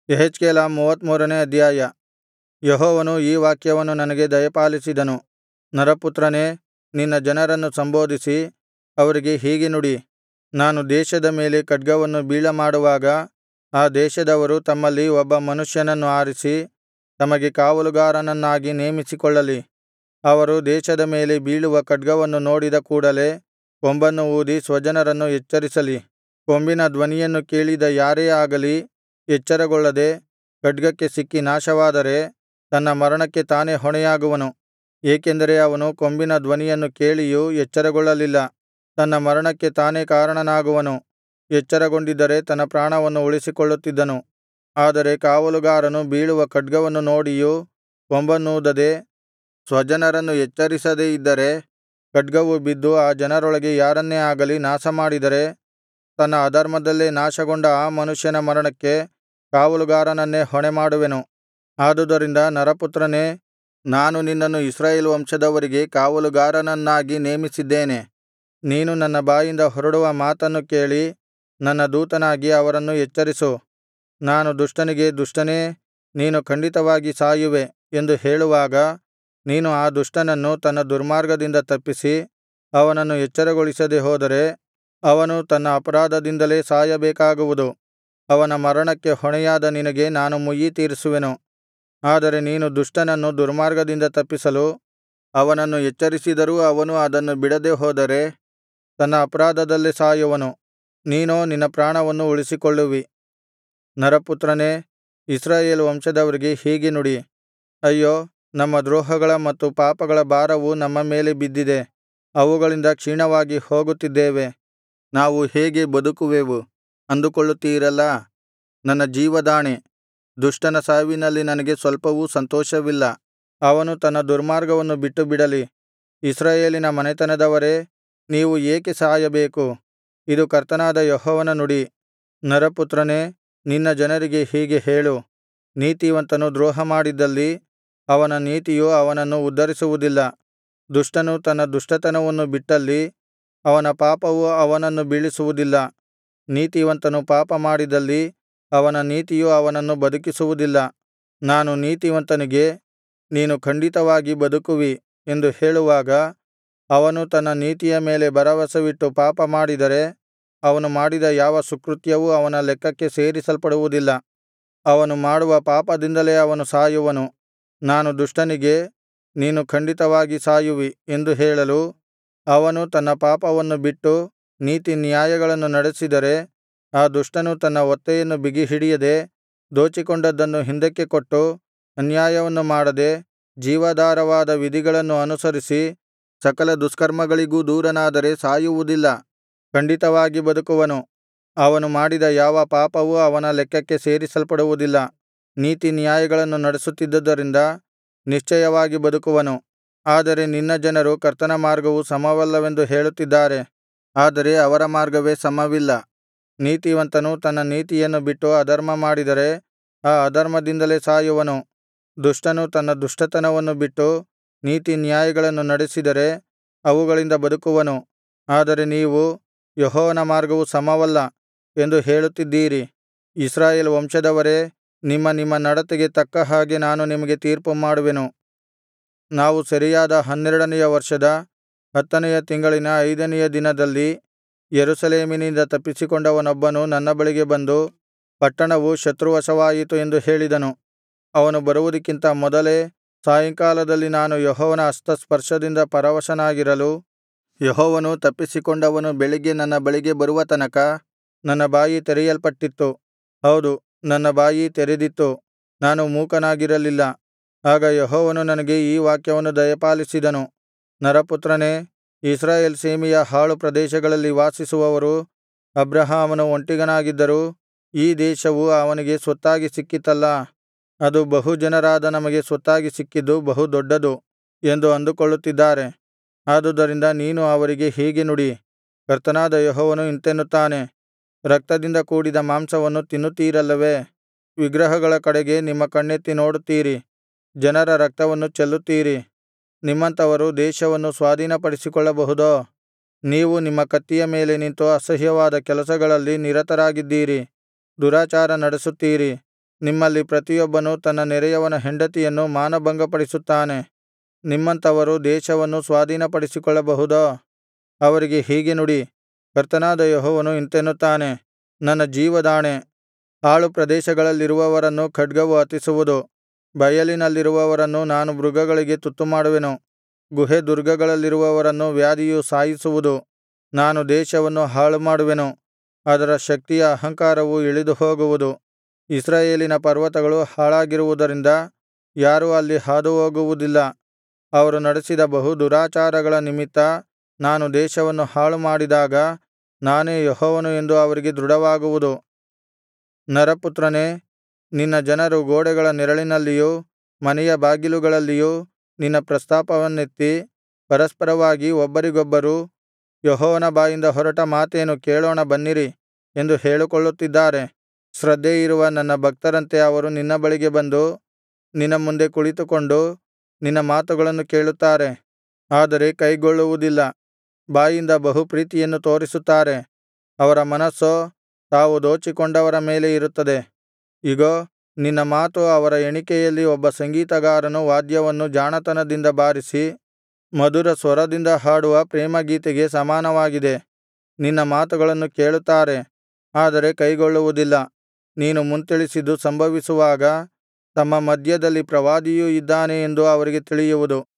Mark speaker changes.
Speaker 1: ಯೆಹೆಜ್ಕೇಲ ಮೂವತ್ತಮೂರನೇ ಅಧ್ಯಾಯ ಯೆಹೋವನು ಈ ವಾಕ್ಯವನ್ನು ನನಗೆ ದಯಪಾಲಿಸಿದನು ನರಪುತ್ರನೇ ನಿನ್ನ ಜನರನ್ನು ಸಂಬೋಧಿಸಿ ಅವರಿಗೆ ಹೀಗೆ ನುಡಿ ನಾನು ದೇಶದ ಮೇಲೆ ಖಡ್ಗವನ್ನು ಬೀಳಮಾಡುವಾಗ ಆ ದೇಶದವರು ತಮ್ಮಲ್ಲಿ ಒಬ್ಬ ಮನುಷ್ಯನನ್ನು ಆರಿಸಿ ತಮಗೆ ಕಾವಲುಗಾರನನ್ನಾಗಿ ನೇಮಿಸಿಕೊಳ್ಳಲಿ ಅವರು ದೇಶದ ಮೇಲೆ ಬೀಳುವ ಖಡ್ಗವನ್ನು ನೋಡಿದ ಕೂಡಲೆ ಕೊಂಬನ್ನು ಊದಿ ಸ್ವಜನರನ್ನು ಎಚ್ಚರಿಸಲಿ ಕೊಂಬಿನ ಧ್ವನಿಯನ್ನು ಕೇಳಿದ ಯಾರೇ ಆಗಲಿ ಎಚ್ಚರಗೊಳ್ಳದೆ ಖಡ್ಗಕ್ಕೆ ಸಿಕ್ಕಿ ನಾಶವಾದರೆ ತನ್ನ ಮರಣಕ್ಕೆ ತಾನೇ ಹೊಣೆಯಾಗುವನು ಏಕೆಂದರೆ ಅವನು ಕೊಂಬಿನ ಧ್ವನಿಯನ್ನು ಕೇಳಿಯೂ ಎಚ್ಚರಗೊಳ್ಳಲಿಲ್ಲ ತನ್ನ ಮರಣಕ್ಕೆ ತಾನೇ ಕಾರಣನಾಗುವನು ಎಚ್ಚರಗೊಂಡಿದ್ದರೆ ತನ್ನ ಪ್ರಾಣವನ್ನು ಉಳಿಸಿಕೊಳ್ಳುತ್ತಿದ್ದನು ಆದರೆ ಕಾವಲುಗಾರನು ಬೀಳುವ ಖಡ್ಗವನ್ನು ನೋಡಿಯೂ ಕೊಂಬನ್ನೂದದೆ ಸ್ವಜನರನ್ನು ಎಚ್ಚರಿಸದೆ ಇದ್ದರೆ ಖಡ್ಗವು ಬಿದ್ದು ಆ ಜನರೊಳಗೆ ಯಾರನ್ನೇ ಆಗಲಿ ನಾಶಮಾಡಿದರೆ ತನ್ನ ಅಧರ್ಮದಲ್ಲೇ ನಾಶಗೊಂಡ ಆ ಮನುಷ್ಯನ ಮರಣಕ್ಕೆ ಕಾವಲುಗಾರನನ್ನೇ ಹೊಣೆಮಾಡುವೆನು ಆದುದರಿಂದ ನರಪುತ್ರನೇ ನಾನು ನಿನ್ನನ್ನು ಇಸ್ರಾಯೇಲ್ ವಂಶದವರಿಗೆ ಕಾವಲುಗಾರನನ್ನಾಗಿ ನೇಮಿಸಿದ್ದೇನೆ ನೀನು ನನ್ನ ಬಾಯಿಂದ ಹೊರಡುವ ಮಾತನ್ನು ಕೇಳಿ ನನ್ನ ದೂತನಾಗಿ ಅವರನ್ನು ಎಚ್ಚರಿಸು ನಾನು ದುಷ್ಟನಿಗೆ ದುಷ್ಟನೇ ನೀನು ಖಂಡಿತವಾಗಿ ಸಾಯುವೆ ಎಂದು ಹೇಳುವಾಗ ನೀನು ಆ ದುಷ್ಟನನ್ನು ತನ್ನ ದುರ್ಮಾರ್ಗದಿಂದ ತಪ್ಪಿಸಿ ಅವನನ್ನು ಎಚ್ಚರಗೊಳಿಸದೆ ಹೋದರೆ ಅವನು ತನ್ನ ಅಪರಾಧದಿಂದಲೇ ಸಾಯಬೇಕಾಗುವುದು ಅವನ ಮರಣಕ್ಕೆ ಹೊಣೆಯಾದ ನಿನಗೆ ನಾನು ಮುಯ್ಯಿತೀರಿಸುವೆನು ಆದರೆ ನೀನು ದುಷ್ಟನನ್ನು ದುರ್ಮಾರ್ಗದಿಂದ ತಪ್ಪಿಸಲು ಅವನನ್ನು ಎಚ್ಚರಿಸಿದರೂ ಅವನು ಅದನ್ನು ಬಿಡದೆ ಹೋದರೆ ತನ್ನ ಅಪರಾಧದಲ್ಲೇ ಸಾಯುವನು ನೀನೋ ನಿನ್ನ ಪ್ರಾಣವನ್ನು ಉಳಿಸಿಕೊಳ್ಳುವಿ ನರಪುತ್ರನೇ ಇಸ್ರಾಯೇಲ್ ವಂಶದವರಿಗೆ ಹೀಗೆ ನುಡಿ ಅಯ್ಯೋ ನಮ್ಮ ದ್ರೋಹಗಳ ಮತ್ತು ಪಾಪಗಳ ಭಾರವು ನಮ್ಮ ಮೇಲೆ ಬಿದ್ದಿದೆ ಅವುಗಳಿಂದ ಕ್ಷೀಣವಾಗಿ ಹೋಗುತ್ತಿದ್ದೇವೆ ನಾವು ಹೇಗೆ ಬದುಕುವೆವು ಅಂದುಕೊಳ್ಳುತ್ತೀರಲ್ಲಾ ನನ್ನ ಜೀವದಾಣೆ ದುಷ್ಟನ ಸಾವಿನಲ್ಲಿ ನನಗೆ ಸ್ವಲ್ಪವೂ ಸಂತೋಷವಿಲ್ಲ ಅವನು ತನ್ನ ದುರ್ಮಾರ್ಗವನ್ನು ಬಿಟ್ಟುಬಿಡಲಿ ಇಸ್ರಾಯೇಲಿನ ಮನೆತನದವರೇ ನೀವು ಏಕೆ ಸಾಯಬೇಕು ಇದು ಕರ್ತನಾದ ಯೆಹೋವನ ನುಡಿ ನರಪುತ್ರನೇ ನಿನ್ನ ಜನರಿಗೆ ಹೀಗೆ ಹೇಳು ನೀತಿವಂತನು ದ್ರೋಹಮಾಡಿದ್ದಲ್ಲಿ ಅವನ ನೀತಿಯು ಅವನನ್ನು ಉದ್ಧರಿಸುವುದಿಲ್ಲ ದುಷ್ಟನು ತನ್ನ ದುಷ್ಟತನವನ್ನು ಬಿಟ್ಟಲ್ಲಿ ಅವನ ಪಾಪವು ಅವನನ್ನು ಬೀಳಿಸುವುದಿಲ್ಲ ನೀತಿವಂತನು ಪಾಪಮಾಡಿದಲ್ಲಿ ಅವನ ನೀತಿಯು ಅವನನ್ನು ಬದುಕಿಸುವುದಿಲ್ಲ ನಾನು ನೀತಿವಂತನಿಗೆ ನೀನು ಖಂಡಿತವಾಗಿ ಬದುಕುವಿ ಎಂದು ಹೇಳುವಾಗ ಅವನು ತನ್ನ ನೀತಿಯ ಮೇಲೆ ಭರವಸವಿಟ್ಟು ಪಾಪಮಾಡಿದರೆ ಅವನು ಮಾಡಿದ ಯಾವ ಸುಕೃತ್ಯವೂ ಅವನ ಲೆಕ್ಕಕ್ಕೆ ಸೇರಿಸಲ್ಪಡುವುದಿಲ್ಲ ಅವನು ಮಾಡುವ ಪಾಪದಿಂದಲೇ ಅವನು ಸಾಯುವನು ನಾನು ದುಷ್ಟನಿಗೆ ನೀನು ಖಂಡಿತವಾಗಿ ಸಾಯುವಿ ಎಂದು ಹೇಳಲು ಅವನು ತನ್ನ ಪಾಪವನ್ನು ಬಿಟ್ಟು ನೀತಿನ್ಯಾಯಗಳನ್ನು ನಡೆಸಿದರೆ ಆ ದುಷ್ಟನು ತನ್ನ ಒತ್ತೆಯನ್ನು ಬಿಗಿಹಿಡಿಯದೆ ದೋಚಿಕೊಂಡದ್ದನ್ನು ಹಿಂದಕ್ಕೆ ಕೊಟ್ಟು ಅನ್ಯಾಯವನ್ನು ಮಾಡದೆ ಜೀವಾಧಾರವಾದ ವಿಧಿಗಳನ್ನು ಅನುಸರಿಸಿ ಸಕಲ ದುಷ್ಕರ್ಮಗಳಿಗೂ ದೂರನಾದರೆ ಸಾಯುವುದಿಲ್ಲ ಖಂಡಿತವಾಗಿ ಬದುಕುವನು ಅವನು ಮಾಡಿದ ಯಾವ ಪಾಪವೂ ಅವನ ಲೆಕ್ಕಕ್ಕೆ ಸೇರಿಸಲ್ಪಡುವುದಿಲ್ಲ ನೀತಿನ್ಯಾಯಗಳನ್ನು ನಡೆಸುತ್ತಿದ್ದುದರಿಂದ ನಿಶ್ಚಯವಾಗಿ ಬದುಕುವನು ಆದರೆ ನಿನ್ನ ಜನರು ಕರ್ತನ ಮಾರ್ಗವು ಸಮವಲ್ಲವೆಂದು ಹೇಳುತ್ತಿದ್ದಾರೆ ಆದರೆ ಅವರ ಮಾರ್ಗವೇ ಸಮವಿಲ್ಲ ನೀತಿವಂತನು ತನ್ನ ನೀತಿಯನ್ನು ಬಿಟ್ಟು ಅಧರ್ಮ ಮಾಡಿದರೆ ಆ ಅಧರ್ಮದಿಂದಲೇ ಸಾಯುವನು ದುಷ್ಟನು ತನ್ನ ದುಷ್ಟತನವನ್ನು ಬಿಟ್ಟು ನೀತಿನ್ಯಾಯಗಳನ್ನು ನಡೆಸಿದರೆ ಅವುಗಳಿಂದ ಬದುಕುವನು ಆದರೆ ನೀವು ಯೆಹೋವನ ಮಾರ್ಗವು ಸಮವಲ್ಲ ಎಂದು ಹೇಳುತ್ತಿದ್ದೀರಿ ಇಸ್ರಾಯೇಲ್ ವಂಶದವರೇ ನಿಮ್ಮ ನಿಮ್ಮ ನಡತೆಗೆ ತಕ್ಕ ಹಾಗೆ ನಾನು ನಿಮಗೆ ತೀರ್ಪುಮಾಡುವೆನು ನಾವು ಸೆರೆಯಾದ ಹನ್ನೆರಡನೆಯ ವರ್ಷದ ಹತ್ತನೆಯ ತಿಂಗಳಿನ ಐದನೆಯ ದಿನದಲ್ಲಿ ಯೆರೂಸಲೇಮಿನಿಂದ ತಪ್ಪಿಸಿಕೊಂಡವನೊಬ್ಬನು ನನ್ನ ಬಳಿಗೆ ಬಂದು ಪಟ್ಟಣವು ಶತ್ರುವಶವಾಯಿತು ಎಂದು ಹೇಳಿದನು ಅವನು ಬರುವುದಕ್ಕಿಂತ ಮೊದಲೇ ಸಾಯಂಕಾಲದಲ್ಲಿ ನಾನು ಯೆಹೋವನ ಹಸ್ತಸ್ಪರ್ಶದಿಂದ ಪರವಶನಾಗಿರಲು ಯೆಹೋವನು ತಪ್ಪಿಸಿಕೊಂಡವನು ಬೆಳಿಗ್ಗೆ ನನ್ನ ಬಳಿಗೆ ಬರುವ ತನಕ ನನ್ನ ಬಾಯಿ ತೆರೆಯಲ್ಪಟ್ಟಿತ್ತು ಹೌದು ನನ್ನ ಬಾಯಿ ತೆರೆದಿತ್ತು ನಾನು ಮೂಕನಾಗಿರಲಿಲ್ಲ ಆಗ ಯೆಹೋವನು ನನಗೆ ಈ ವಾಕ್ಯವನ್ನು ದಯಪಾಲಿಸಿದನು ನರಪುತ್ರನೇ ಇಸ್ರಾಯೇಲ್ ಸೀಮೆಯ ಹಾಳು ಪ್ರದೇಶಗಳಲ್ಲಿ ವಾಸಿಸುವವರು ಅಬ್ರಹಾಮನು ಒಂಟಿಗನಾಗಿದ್ದರೂ ಈ ದೇಶವು ಅವನಿಗೆ ಸ್ವತ್ತಾಗಿ ಸಿಕ್ಕಿತಲ್ಲಾ ಅದು ಬಹು ಜನರಾದ ನಮಗೆ ಸ್ವತ್ತಾಗಿ ಸಿಕ್ಕಿದ್ದು ಬಹು ದೊಡ್ಡದು ಎಂದು ಅಂದುಕೊಳ್ಳುತ್ತಿದ್ದಾರೆ ಆದುದರಿಂದ ನೀನು ಅವರಿಗೆ ಹೀಗೆ ನುಡಿ ಕರ್ತನಾದ ಯೆಹೋವನು ಇಂತೆನ್ನುತ್ತಾನೆ ರಕ್ತದಿಂದ ಕೂಡಿದ ಮಾಂಸವನ್ನು ತಿನ್ನುತ್ತೀರಲ್ಲವೇ ವಿಗ್ರಹಗಳ ಕಡೆಗೆ ನಿಮ್ಮ ಕಣ್ಣೆತ್ತಿ ನೋಡುತ್ತೀರಿ ಜನರ ರಕ್ತವನ್ನು ಚೆಲ್ಲುತ್ತೀರಿ ನಿಮ್ಮಂಥವರು ದೇಶವನ್ನು ಸ್ವಾಧೀನಪಡಿಸಿಕೊಳ್ಳಬಹುದೋ ನೀವು ನಿಮ್ಮ ಕತ್ತಿಯ ಮೇಲೆ ನಿಂತು ಅಸಹ್ಯವಾದ ಕೆಲಸಗಳಲ್ಲಿ ನಿರತರಾಗಿದ್ದೀರಿ ದುರಾಚಾರ ನಡೆಸುತ್ತೀರಿ ನಿಮ್ಮಲ್ಲಿ ಪ್ರತಿಯೊಬ್ಬನು ತನ್ನ ನೆರೆಯವನ ಹೆಂಡತಿಯನ್ನು ಮಾನಭಂಗಪಡಿಸುತ್ತಾನೆ ನಿಮ್ಮಂಥವರು ದೇಶವನ್ನು ಸ್ವಾಧೀನಪಡಿಸಿಕೊಳ್ಳಬಹುದೋ ಅವರಿಗೆ ಹೀಗೆ ನುಡಿ ಕರ್ತನಾದ ಯೆಹೋವನು ಇಂತೆನ್ನುತ್ತಾನೆ ನನ್ನ ಜೀವದಾಣೆ ಹಾಳು ಪ್ರದೇಶಗಳಲ್ಲಿರುವವರನ್ನು ಖಡ್ಗವು ಹತಿಸುವುದು ಬಯಲಿನಲ್ಲಿರುವವರನ್ನು ನಾನು ಮೃಗಗಳಿಗೆ ತುತ್ತುಮಾಡುವೆನು ಗುಹೆ ದುರ್ಗಗಳಲ್ಲಿರುವವರನ್ನು ವ್ಯಾಧಿಯು ಸಾಯಿಸುವುದು ನಾನು ದೇಶವನ್ನು ಹಾಳುಮಾಡುವೆನು ಅದರ ಶಕ್ತಿಯ ಅಹಂಕಾರವು ಇಳಿದುಹೋಗುವುದು ಇಸ್ರಾಯೇಲಿನ ಪರ್ವತಗಳು ಹಾಳಾಗಿರುವುದರಿಂದ ಯಾರೂ ಅಲ್ಲಿ ಹಾದುಹೋಗುವುದಿಲ್ಲ ಅವರು ನಡೆಸಿದ ಬಹು ದುರಾಚಾರಗಳ ನಿಮಿತ್ತ ನಾನು ದೇಶವನ್ನು ಹಾಳುಮಾಡಿದಾಗ ನಾನೇ ಯೆಹೋವನು ಎಂದು ಅವರಿಗೆ ದೃಢವಾಗುವುದು ನರಪುತ್ರನೇ ನಿನ್ನ ಜನರು ಗೋಡೆಗಳ ನೆರಳಿನಲ್ಲಿಯೂ ಮನೆಯ ಬಾಗಿಲುಗಳಲ್ಲಿಯೂ ನಿನ್ನ ಪ್ರಸ್ತಾಪವನ್ನೆತ್ತಿ ಪರಸ್ಪರವಾಗಿ ಒಬ್ಬರಿಗೊಬ್ಬರು ಯೆಹೋವನ ಬಾಯಿಂದ ಹೊರಟ ಮಾತೇನು ಕೇಳೋಣ ಬನ್ನಿರಿ ಎಂದು ಹೇಳಿಕೊಳ್ಳುತ್ತಿದ್ದಾರೆ ಶ್ರದ್ಧೆಯಿರುವ ನನ್ನ ಭಕ್ತರಂತೆ ಅವರು ನಿನ್ನ ಬಳಿಗೆ ಬಂದು ನಿನ್ನ ಮುಂದೆ ಕುಳಿತುಕೊಂಡು ನಿನ್ನ ಮಾತುಗಳನ್ನು ಕೇಳುತ್ತಾರೆ ಆದರೆ ಕೈಗೊಳ್ಳುವುದಿಲ್ಲ ಬಾಯಿಂದ ಬಹು ಪ್ರೀತಿಯನ್ನು ತೋರಿಸುತ್ತಾರೆ ಅವರ ಮನಸ್ಸೋ ತಾವು ದೋಚಿಕೊಂಡವರ ಮೇಲೆ ಇರುತ್ತದೆ ಇಗೋ ನಿನ್ನ ಮಾತು ಅವರ ಎಣಿಕೆಯಲ್ಲಿ ಒಬ್ಬ ಸಂಗೀತಗಾರನು ವಾದ್ಯವನ್ನು ಜಾಣತನದಿಂದ ಬಾರಿಸಿ ಮಧುರ ಸ್ವರದಿಂದ ಹಾಡುವ ಪ್ರೇಮಗೀತೆಗೆ ಸಮಾನವಾಗಿದೆ ನಿನ್ನ ಮಾತುಗಳನ್ನು ಕೇಳುತ್ತಾರೆ ಆದರೆ ಕೈಗೊಳ್ಳುವುದಿಲ್ಲ ನೀನು ಮುಂತಿಳಿಸಿದ್ದು ಸಂಭವಿಸುವಾಗ ತಮ್ಮ ಮಧ್ಯದಲ್ಲಿ ಪ್ರವಾದಿಯು ಇದ್ದಾನೆ ಎಂದು ಅವರಿಗೆ ತಿಳಿಯುವುದು